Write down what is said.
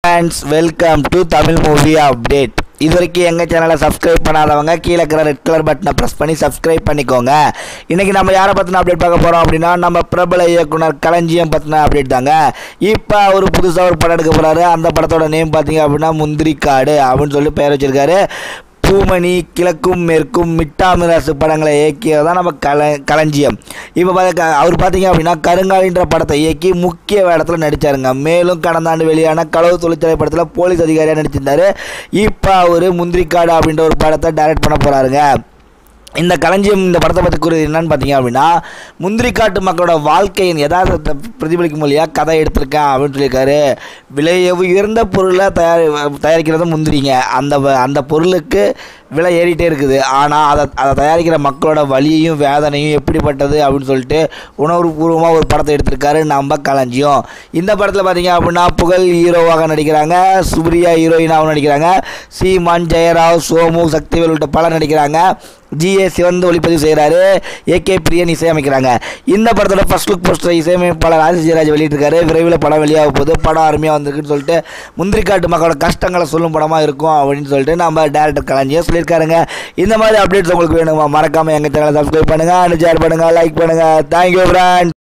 friends welcome to Tamil movie update இது வரைக்கும் எங்கள் சேனலை சப்ஸ்கிரைப் பண்ணாதவங்க கீழே இருக்கிற ரெட் கலர் பட்டனை ப்ரெஸ் பண்ணி சப்ஸ்கிரைப் பண்ணிக்கோங்க இன்றைக்கி நம்ம யாரை பற்றின அப்டேட் பார்க்க போகிறோம் அப்படின்னா நம்ம பிரபல இயக்குனர் களஞ்சியம் பற்றின அப்டேட் தாங்க இப்போ ஒரு புதுசாக ஒரு படம் எடுக்க போகிறாரு அந்த படத்தோட நேம் பார்த்தீங்க அப்படின்னா முந்திரி காடு அப்படின்னு சொல்லி பெயர் வச்சிருக்காரு பூமணி கிழக்கும் மேற்கும் மிட்டாமிராசு படங்களை இயக்கியது தான் நம்ம கல களஞ்சியம் இப்போ பார்த்த அவர் பார்த்தீங்க அப்படின்னா கருங்காலின்ற படத்தை இயக்கி முக்கிய வேடத்தில் நடித்தாருங்க மேலும் கடந்த ஆண்டு வெளியான களவு தொழிற்சாலை படத்தில் போலீஸ் அதிகாரியாக நடிச்சிருந்தாரு இப்போ அவர் முந்திரிக்காடு அப்படின்ற ஒரு படத்தை டைரக்ட் பண்ண போகிறாருங்க இந்த களஞ்சியம் இந்த படத்தை பற்றி கூறியது என்னன்னு பார்த்தீங்க அப்படின்னா முந்திரிக்காட்டு மக்களோட வாழ்க்கையின் யதார்த்தத்தை பிரதிபலிக்கும் மொழியாக கதை எடுத்திருக்கேன் அப்படின்னு சொல்லியிருக்காரு விலை உயர்ந்த பொருளை தயாரி தயாரிக்கிறது முந்திரிங்க அந்த வ- அந்த பொருளுக்கு விலை ஏறிட்டே இருக்குது ஆனால் அதை அதை தயாரிக்கிற மக்களோட வலியையும் வேதனையும் எப்படிப்பட்டது அப்படின்னு சொல்லிட்டு உணர்வுபூர்வமாக ஒரு படத்தை எடுத்திருக்காரு நம்ம களஞ்சியம் இந்த படத்தில் பார்த்தீங்க அப்படின்னா புகழ் ஹீரோவாக நடிக்கிறாங்க சூர்யா ஹீரோயினாகவும் நடிக்கிறாங்க சீமான் ஜெயராவ் சோமு சக்திவேல் உள்ளிட்ட பலர் நடிக்கிறாங்க ஜிஏ சிவந்து ஒளிப்பதிவு செய்கிறாரு ஏகே பிரியன் இசையமைக்கிறாங்க இந்த படத்தோட ஃபர்ஸ்ட் லுக் போஸ்டர் இசையமைப்பாளர் ஆதித்ய ஜெயராஜ் வெளியிட்டிருக்காரு விரைவில் படம் வெளியாக போகுது படம் அருமையாக வந்திருக்குன்னு சொல்லிட்டு முந்திரிக்காட்டு மக்களோட கஷ்டங்களை சொல்லும் படமாக இருக்கும் அப்படின்னு சொல்லிட்டு நம்ம டேரக்டர் கலைஞர் சொல்லியிருக்காருங்க இந்த மாதிரி அப்டேட்ஸ் உங்களுக்கு வேணுமா மறக்காமல் எங்கள் சேனலை சப்ஸ்கிரைப் பண்ணுங்கள் ஷேர் பண்ணுங்கள் லைக் பண்ணுங்கள் தேங்க்யூ ஃப்ரெண்ட்